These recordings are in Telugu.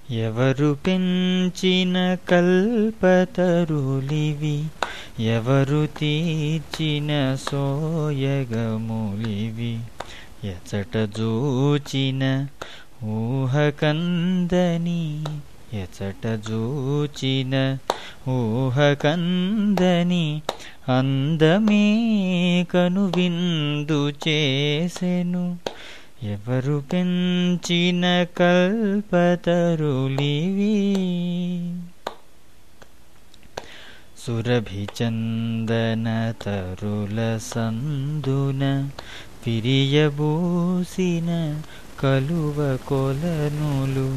ఎవరు పెంచిన కల్పతరులివి ఎవరు తీర్చిన సోయగములివి ఎచట జూచిన ఊహకందని ఎచట జూచిన ఊహకందని అందమే కను విందు చేసెను ఎవరు పెంచిన కల్పతరులివి సురభిచందన తరుల సందున పిరియబూసిన కలువ కొలనులు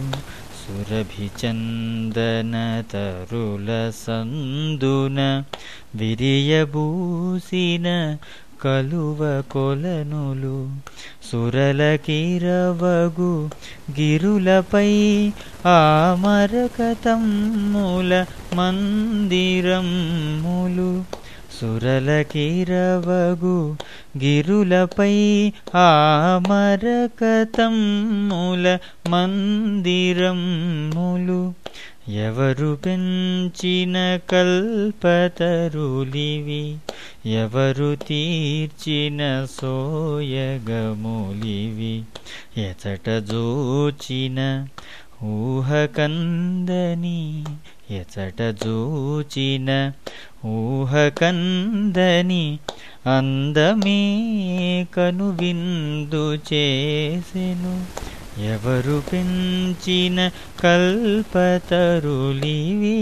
సురభిచందన తరుల సందున విరియబూసిన కలువ కొలనులు సురల కిరవగు గిరులపై ఆమరకతమ్ముల మందిరములు సురల కిరవగు గిరులపై ఆమరకతమ్ముల మందిరములు ఎవరు పెంచిన కల్పతరులివి ఎవరు తీర్చిన సోయగములివి ఎచట జోచిన ఊహకందని ఎచట జోచిన ఊహకందని అందమే కను విందు చేసెను ఎవరు పెంచిన కల్పతరులివి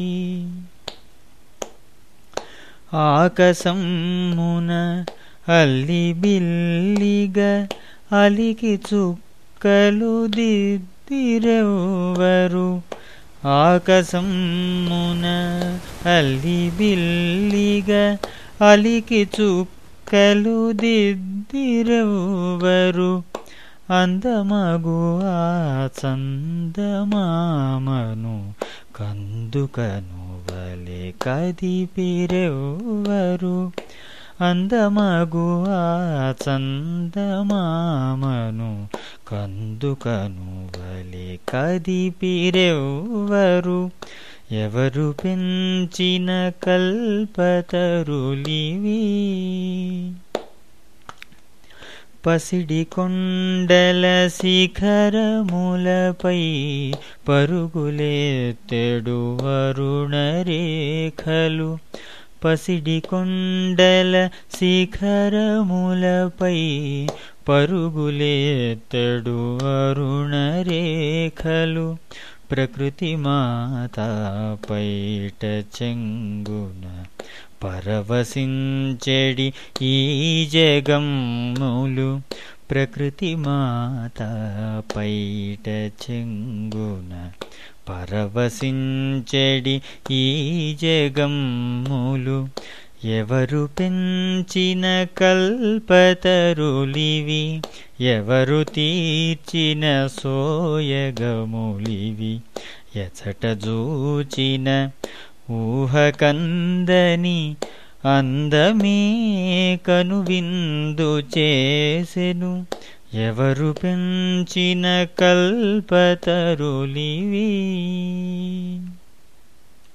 ఆకసమున అల్లి బిల్లిగా అలికి చుక్కలు దిద్దిరెవరు ఆకసమున అల్లి బిల్లిగా అలికి చుక్కలు దిద్దిరెవరు అందమగు ఆ చందమామను కందుకను వలె కదిపిరెవ్వరు అందమగు ఆ చందమామను కందుకను వలె కదిపిరెవ్వరు ఎవరు పెంచిన కల్పతరులివి పసిడి కొండల శిఖరములపై పరుగులెత్తెడు అరుణరేఖలు పసిడి కొండల శిఖరములపై పరుగులెత్తెడు అరుణరేఖలు ప్రకృతి మాత పైట చెంగున పరవశించెడి ఈ జగమ్ములు ప్రకృతి మాత పైట చెంగున పరవశించెడి ఈ జగమ్ములు ఎవరు పెంచిన కల్పతరులివి ఎవరు తీర్చిన సోయగములివి ఎచట జూచిన ఊహకందని అందమే కను విందు చేసెను ఎవరు పెంచిన కల్పతరులివి